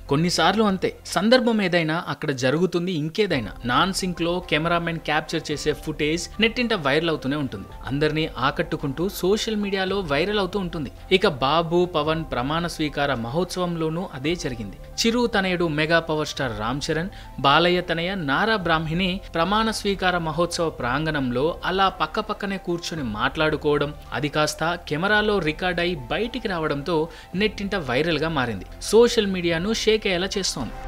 కొన్నిసార్లు అంతే సందర్భం ఏదైనా అక్కడ జరుగుతుంది ఇంకేదైనా నాన్ సింక్ లో కెమెరామెన్ క్యాప్చర్ చేసే ఫుటేజ్ నెట్టింట వైరల్ అవుతూనే ఉంటుంది అందరినీ ఆకట్టుకుంటూ సోషల్ మీడియాలో వైరల్ అవుతూ ఉంటుంది ఇక బాబు పవన్ ప్రమాణ స్వీకార మహోత్సవంలోనూ అదే జరిగింది చిరు తనయుడు mega power star Ram Charan Balayya తనయ నారా బ్రాహ్మిణి ప్రమాణ స్వీకార మహోత్సవ ప్రాంగణంలో అలా పక్క పక్కనే కూర్చొని మాట్లాడుకోవడం అది కాస్త కెమెరాలో రికార్డ్ అయి బయటికి రావడంతో నెట్టింట వైరల్ గా మారింది సోషల్ మీడియాను షేక్ అయ్యేలా చేస్తోంది